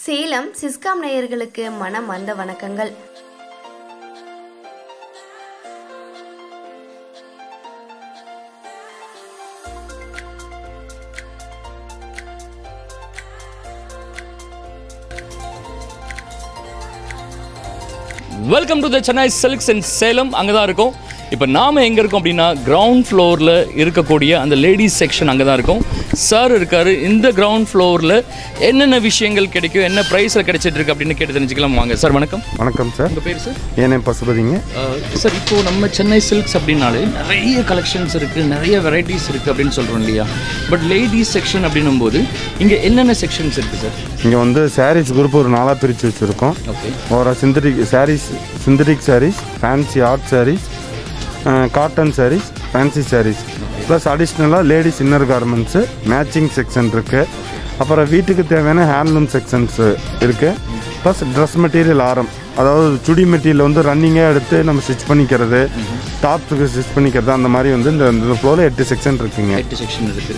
Salem Siscom நேயர்களுக்கு மனம் வந்த வணக்கங்கள் welcome to the Chennai silks and Salem அங்கே தான் இருக்கோம் இப்போ நாம் எங்கே இருக்கோம் அப்படின்னா கிரவுண்ட் ஃப்ளோரில் இருக்கக்கூடிய அந்த லேடிஸ் செக்ஷன் அங்கே தான் இருக்கும் சார் இருக்கார் இந்த கிரவுண்ட் ஃப்ளோரில் என்னென்ன விஷயங்கள் கிடைக்கும் என்ன ப்ரைஸில் கிடைச்சிட்டு இருக்கு அப்படின்னு கேட்டு தெரிஞ்சுக்கலாம் வாங்க சார் வணக்கம் வணக்கம் சார் உங்கள் பேர் சார் என் நேம் பசுபதிங்க சார் இப்போ நம்ம சென்னை சில்க்ஸ் அப்படின்னாலே நிறைய கலெக்ஷன்ஸ் இருக்குது நிறைய வெரைட்டிஸ் இருக்குது அப்படின்னு சொல்கிறோம் இல்லையா பட் லேடிஸ் செக்ஷன் அப்படின்னும் போது இங்கே என்னென்ன செக்ஷன்ஸ் இருக்குது சார் இங்கே வந்து சாரீஸ் குரூப் ஒரு நாளாக பிரித்து வச்சுருக்கோம் ஓகே ஒரு synthetic sarees synthetic sarees fancy art sarees cotton sarees fancy sarees plus அடிஷ்னலாக ladies inner garments matching section இருக்குது அப்புறம் வீட்டுக்கு தேவையான ஹேண்ட்லூம் செக்ஷன்ஸு இருக்குது ப்ளஸ் ட்ரெஸ் மெட்டீரியல் ஆரம் அதாவது சுடி மெட்டீரியல் வந்து ரன்னிங்காக எடுத்து நம்ம ஸ்டிச் பண்ணிக்கிறது டாப்ஸுக்கு ஸ்டிச் பண்ணிக்கிறது அந்த மாதிரி வந்து இந்த இந்த ஃப்ளோரில் எட்டு செக்ஷன் இருக்குங்க எட்டு செக்ஷன் இருக்குது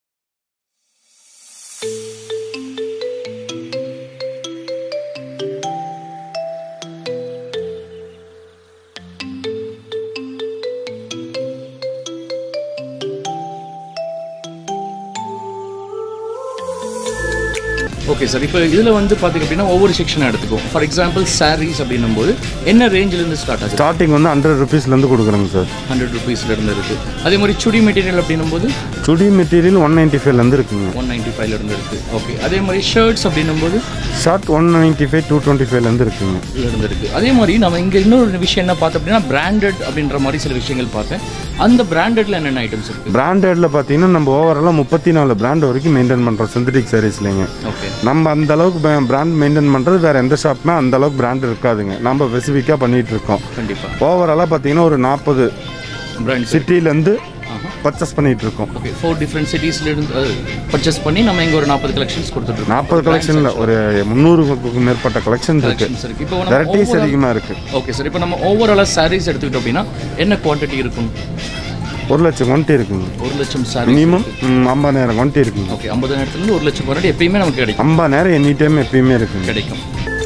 ஓகே சார் இப்போ இதில் வந்து பார்த்திங்க அப்படின்னா ஒவ்வொரு செக்ஷன் எடுத்துக்கும் ஃபார் எக்ஸாம்பிள் சாரீஸ் அப்படின்னும் போது என்ன ரேஞ்சிலேருந்து ஸ்டார்ட் ஆகுது ஸ்டார்டிங் வந்து ஹண்ட்ரட் ருபீஸ்லேருந்து கொடுக்குறோங்க சார் ஹண்ட்ரட் ருபீஸ்லேருந்து இருக்குது அதே மாதிரி சுடி மெட்டீரியல் அப்படின்னும் போது சுடி மெட்டீரியல் ஒன் நைன்ட்டி ஃபைவ்லேருந்து இருக்குங்க ஒன் நைன்ட்டி ஃபைவ்லேருந்து இருக்குது ஓகே அதே மாதிரி ஷர்ட்ஸ் அப்படின்னும் போது shirt one ninety five two twenty ஃபைவ்லேருந்து இருக்குங்க இருந்து இருக்கு அதே மாதிரி நம்ம இங்கே இன்னொரு விஷயம் என்ன பார்த்தோம் அப்படின்னா பிராண்டட் அப்படின்ற மாதிரி சில விஷயங்கள் பார்த்தேன் அந்த பிராண்டட்ல என்னென்ன ஐட்டம்ஸ் இருக்குது பிராண்டட்ல பார்த்தீங்கன்னா நம்ம ஓவராலாக முப்பத்தி நாலு பிராண்ட் வரைக்கும் மெயின்டைன் பண்ணுறோம் சிந்தட்டிக் சாரீஸ்லைங்க ஓகே நம்ம அந்த அளவுக்கு பிராண்ட் மெயின்டைன் பண்ணுறது வேற எந்த ஷாப்புமே அந்த அளவுக்கு பிராண்ட் இருக்காதுங்க நம்ம ஸ்பெசிஃபிக்காக பண்ணிட்டு இருக்கோம் கண்டிப்பாக ஓவராலாக பார்த்தீங்கன்னா ஒரு நாற்பது பிராண்ட்ஸ் சிட்டிலேருந்து பர்ச்சேஸ் பண்ணிட்டு இருக்கோம் ஓகே ஃபோர் டிஃப்ரெண்ட் சிட்டிஸ்ல இருந்து பர்ச்சேஸ் பண்ணி நம்ம இங்க ஒரு நாற்பது கலெக்ஷன்ஸ் கொடுத்துட்ருக்கோம் நாற்பது கலெக்ஷனில் ஒரு முந்நூறுக்கும் மேற்பட்ட கலெக்ஷன் இருக்கு கலெக்ஷன்ஸ் இருக்கு இப்போ நம்ம வெரைட்டிஸ் அதிகமாக இருக்கு ஓகே சார் இப்போ நம்ம ஓவராலாக சாரீஸ் எடுத்துக்கிட்டோம் அப்படின்னா என்ன குவான்டிட்டி இருக்கும் ஒரு லட்சம் குவான்டி இருக்குங்க ஒரு லட்சம் சாரி மினிமம் ஐம்பதாயிரம் குவான்டி இருக்குங்க ஓகே ஐம்பதாயிரத்துலேருந்து ஒரு லட்சம் குவான்டிட்டி எப்பயுமே நமக்கு கிடைக்கும் ஐம்பதாயிரம் எனி டைம் எப்பயுமே இருக்குங்க கிடைக்கும்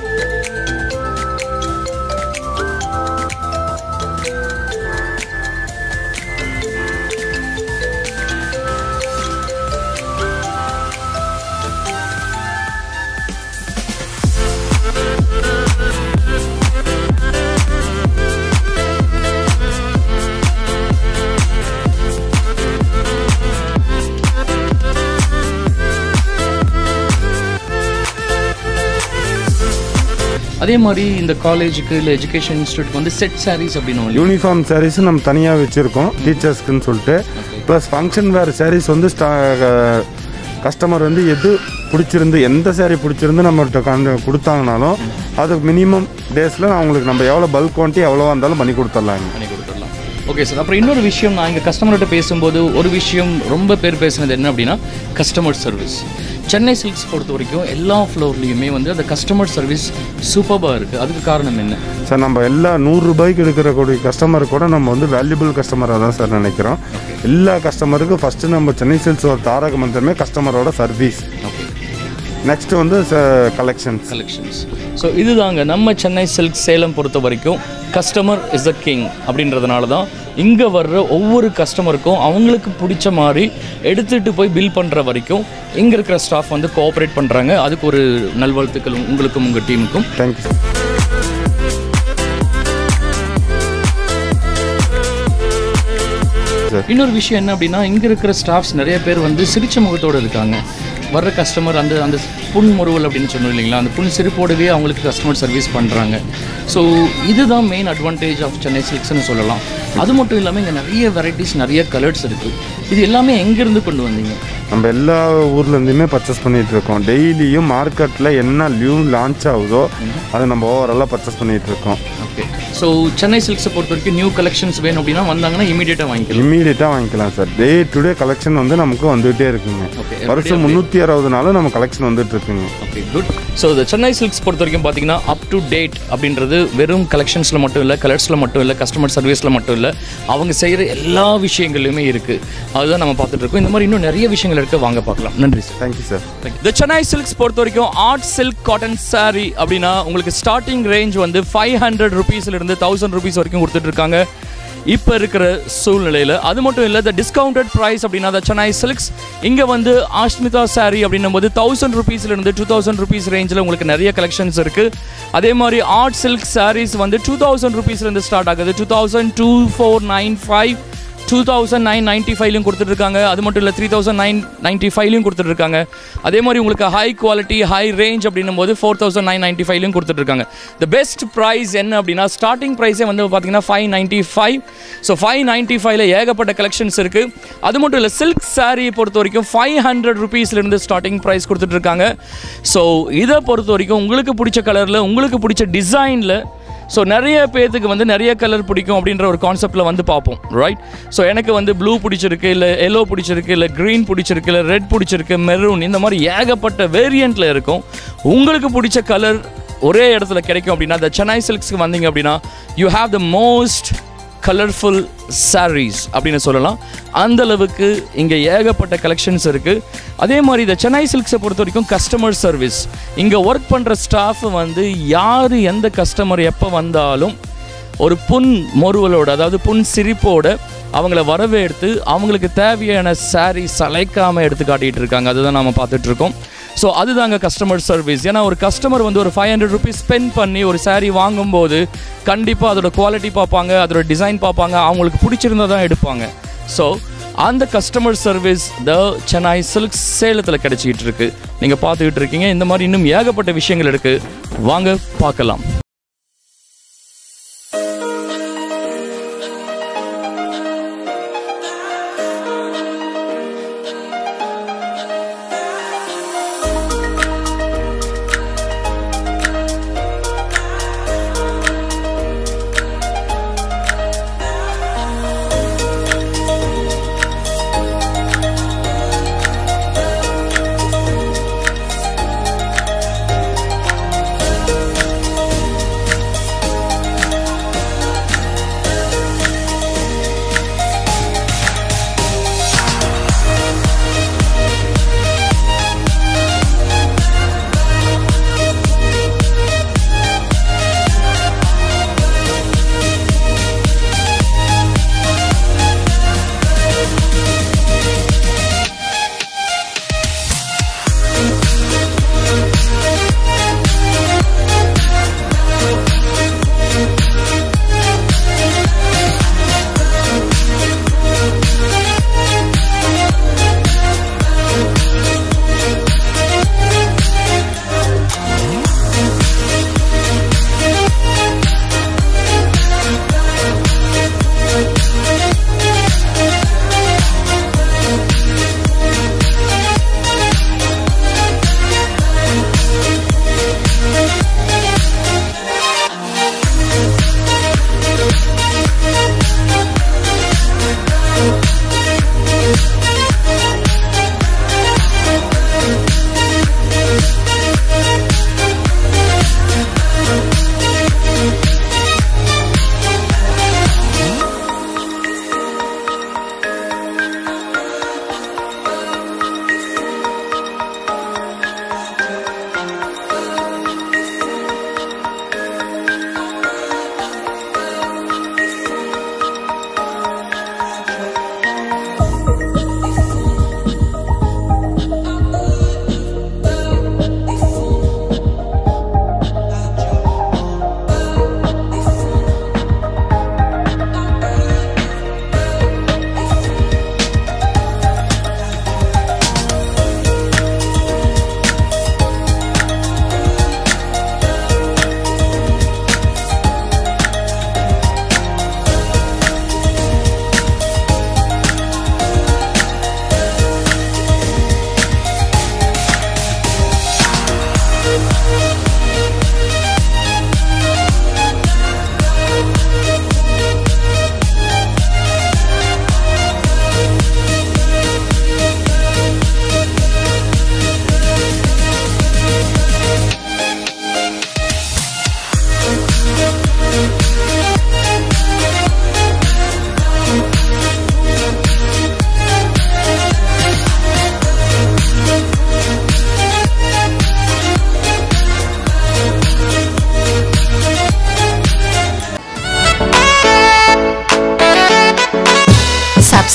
அதே மாதிரி இந்த காலேஜுக்கு இல்லை எஜுகேஷன் இன்ஸ்டியூட்க்கு வந்து செட் சாரீஸ் அப்படின்னு ஒன்று யூனிஃபார்ம் சாரீஸ் நம்ம தனியாக வச்சுருக்கோம் டீச்சர்ஸ்க்குன்னு சொல்லிட்டு ப்ளஸ் ஃபங்க்ஷன் வேறு சாரீஸ் வந்து ஸ்டா கஸ்டமர் வந்து எது பிடிச்சிருந்து எந்த saree பிடிச்சிருந்து நம்மகிட்ட கண்டு கொடுத்தாங்கனாலும் அது மினிமம் டேஸில் அவங்களுக்கு நம்ம எவ்வளோ பல்க் குவான்ட்டி எவ்வளோவா இருந்தாலும் பண்ணி கொடுத்துர்லாங்க பண்ணி கொடுத்துடலாம் ஓகே சார் அப்புறம் இன்னொரு விஷயம் நான் இங்கே கஸ்டமர்கிட்ட பேசும்போது ஒரு விஷயம் ரொம்ப பேர் பேசுனது என்ன அப்படின்னா கஸ்டமர் சர்வீஸ் சென்னை சில்க்ஸ் பொறுத்த வரைக்கும் எல்லா ஃப்ளோர்லேயுமே வந்து அந்த கஸ்டமர் சர்வீஸ் சூப்பராக இருக்குது அதுக்கு காரணம் என்ன சார் நம்ம எல்லா நூறு ரூபாய்க்கு எடுக்கிற கூடிய கஸ்டமர் கூட நம்ம வந்து வேல்யூபிள் கஸ்டமராக தான் சார் நினைக்கிறோம் எல்லா கஸ்டமருக்கும் ஃபஸ்ட்டு நம்ம சென்னை சில்க்ஸோட தாரக மந்திரமே கஸ்டமரோட சர்வீஸ் ஓகே நெக்ஸ்ட் வந்து கலெக்ஷன்ஸ் கலெக்ஷன்ஸ் ஸோ இதுதாங்க நம்ம சென்னை சில்க் சேலம் பொறுத்த வரைக்கும் கஸ்டமர் இஸ் த கிங் அப்படின்றதுனால தான் இங்கே வர்ற ஒவ்வொரு கஸ்டமருக்கும் அவங்களுக்கு பிடிச்ச மாதிரி எடுத்துகிட்டு போய் பில் பண்ணுற வரைக்கும் இங்கே இருக்கிற ஸ்டாஃப் வந்து கோஆப்ரேட் பண்ணுறாங்க அதுக்கு ஒரு நல்வாழ்த்துக்கள் உங்களுக்கும் உங்கள் டீமுக்கும் தேங்க்யூ சார் இன்னொரு விஷயம் என்ன அப்படின்னா இங்கே இருக்கிற ஸ்டாஃப்ஸ் நிறைய பேர் வந்து சிரிச்ச முகத்தோடு இருக்காங்க வர்ற கஸ்டமர் அந்த அந்த புன் முறுவல் அப்படின்னு சொன்னோம் இல்லைங்களா அந்த புன் சிரிப்போடவே அவங்களுக்கு கஸ்டமர் சர்வீஸ் பண்ணுறாங்க ஸோ இதுதான் மெயின் அட்வான்டேஜ் ஆஃப் சென்னை சில்க்ஸ்னு சொல்லலாம் அது மட்டும் இல்லாமல் இங்கே நிறைய வெரைட்டிஸ் நிறைய கலர்ஸ் இருக்குது இது எல்லாமே எங்கேருந்து கொண்டு வந்தீங்க நம்ம எல்லா ஊர்லேருந்துமே பர்ச்சேஸ் பண்ணிட்டு இருக்கோம் டெய்லியும் மார்க்கெட்டில் என்ன நியூ லான்ச் ஆகுதோ அதை நம்ம ஓவராலாக பர்ச்சேஸ் பண்ணிட்டு இருக்கோம் ஓகே ஸோ சென்னை சில்க்ஸை பொறுத்த வரைக்கும் நியூ கலெக்ஷன்ஸ் வேணும் அப்படின்னா வந்தாங்கன்னா இமீடியட்டாக வாங்கிக்கலாம் இம்மீடியட்டாக வாங்கிக்கலாம் sir day to day collection வந்து நமக்கு வந்துகிட்டே இருக்குங்க Okay, வருஷம் முந்நூற்றி அறுபது நாளும் நம்ம கலெக்ஷன் வந்துட்டு இருக்குங்க ஓகே குட் ஸோ இந்த சென்னை சில்க்ஸ் பொறுத்த வரைக்கும் பார்த்தீங்கன்னா அப் டு டேட் அப்படின்றது வெறும் கலெக்ஷன்ஸில் மட்டும் இல்லை கலர்ஸில் மட்டும் இல்லை கஸ்டமர் சர்வீஸில் மட்டும் இல்லை அவங்க செய்கிற எல்லா விஷயங்கள்லையுமே இருக்குது அதுதான் நம்ம பார்த்துட்டு இருக்கோம் இந்த மாதிரி இன்னும் நிறைய விஷயங்கள் இருக்குது வாங்க பார்க்கலாம் நன்றி சார் தேங்க்யூ சார் இந்த சென்னை சில்க்ஸ் பொறுத்த வரைக்கும் ஆர்ட் சில்க் காட்டன் saree அப்படின்னா உங்களுக்கு ஸ்டார்டிங் ரேஞ்ச் வந்து ஃபைவ் ஹண்ட்ரட் ருபீஸ்லேருந்து தௌசண்ட் ருபீஸ் வரைக்கும் கொடுத்துட்டு இருக்காங்க இப்போ இருக்கிற சூழ்நிலையில் அது மட்டும் இல்லை இந்த டிஸ்கவுண்டட் ப்ரைஸ் அப்படின்னா the சென்னை சில்க்ஸ் இங்கே வந்து ஆஷ்மிதா saree அப்படின்னும் போது தௌசண்ட் ருபீஸ்லேருந்து டூ தௌசண்ட் ருபீஸ் ரேஞ்சில் உங்களுக்கு நிறைய கலெக்ஷன்ஸ் இருக்குது அதே மாதிரி ஆர்ட் சில்க் sarees வந்து டூ தௌசண்ட் ருபீஸ்லேருந்து ஸ்டார்ட் ஆகுது two thousand two four nine five two thousand nine ninety ஃபைவ்லையும் கொடுத்துட்ருக்காங்க அது மட்டும் இல்லை த்ரீ தௌசண்ட் நைன் நைன்ட்டி ஃபைவ்லையும் கொடுத்துட்ருக்காங்க அதே மாதிரி உங்களுக்கு ஹை குவாலிட்டி ஹை ரேஞ்ச் அப்படின்னும் போது ஃபோர் தௌசண்ட் நைன் நைன்ட்டி ஃபைவ்லையும் கொடுத்துட்ருக்காங்க த பெஸ்ட் ப்ரைஸ் என்ன அப்படின்னா ஸ்டார்டிங் ப்ரைஸே வந்து பார்த்தீங்கன்னா five ninety five so five ninety ஃபைவ்ல ஏகப்பட்ட கலெக்ஷன்ஸ் இருக்குது அது மட்டும் இல்லை சில்க் saree பொறுத்த வரைக்கும் ஃபைவ் ஹண்ட்ரட் ருபீஸ்லேருந்து ஸ்டார்டிங் ப்ரைஸ் கொடுத்துட்ருக்காங்க ஸோ இதை பொறுத்த வரைக்கும் உங்களுக்கு பிடிச்ச கலரில் உங்களுக்கு பிடிச்ச டிசைனில் ஸோ நிறைய பேர்த்துக்கு வந்து நிறைய கலர் பிடிக்கும் அப்படின்ற ஒரு கான்செப்டில் வந்து பார்ப்போம் ரைட் ஸோ எனக்கு வந்து ப்ளூ பிடிச்சிருக்கு இல்லை எல்லோ பிடிச்சிருக்கு இல்லை க்ரீன் பிடிச்சிருக்கு இல்லை ரெட் பிடிச்சிருக்கு மெரூன் இந்த மாதிரி ஏகப்பட்ட வேரியண்ட்டில் இருக்கும் உங்களுக்கு பிடிச்ச கலர் ஒரே இடத்துல கிடைக்கும் அப்படின்னா இந்த சென்னை சில்க்ஸ்க்கு வந்தீங்க அப்படின்னா you have the most colourful sarees அப்படின்னு சொல்லலாம் அந்த அளவுக்கு இங்கே ஏகப்பட்ட கலெக்ஷன்ஸ் இருக்குது அதே மாதிரி இந்த சென்னை சில்க்ஸை பொறுத்த வரைக்கும் கஸ்டமர் சர்வீஸ் இங்கே ஒர்க் பண்ணுற ஸ்டாஃப் வந்து யார் எந்த கஸ்டமர் எப்போ வந்தாலும் ஒரு புன் மொருவலோட அதாவது புன் சிரிப்போட அவங்கள வரவேற்று அவங்களுக்கு தேவையான saree சளைக்காமல் எடுத்து காட்டிகிட்டு இருக்காங்க அதுதான் நாம் பார்த்துட்டு இருக்கோம் ஸோ அதுதாங்க கஸ்டமர் சர்வீஸ் ஏன்னா ஒரு கஸ்டமர் வந்து ஒரு ஃபைவ் ஹண்ட்ரட் ருபீஸ் ஸ்பெண்ட் பண்ணி ஒரு saree வாங்கும்போது கண்டிப்பாக அதோட குவாலிட்டி பார்ப்பாங்க அதோட டிசைன் பார்ப்பாங்க அவங்களுக்கு பிடிச்சிருந்தா தான் எடுப்பாங்க ஸோ அந்த customer service the Chennai silks சேலத்தில் கிடைச்சிக்கிட்டு இருக்கு நீங்கள் பார்த்துக்கிட்டு இருக்கீங்க இந்த மாதிரி இன்னும் ஏகப்பட்ட விஷயங்கள் இருக்கு வாங்க பார்க்கலாம்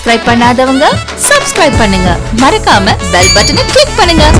சப்ஸ்கிரைப் பண்ணாதவங்க சப்ஸ்கிரைப் பண்ணுங்க மறக்காம பெல் பட்டனை கிளிக் பண்ணுங்க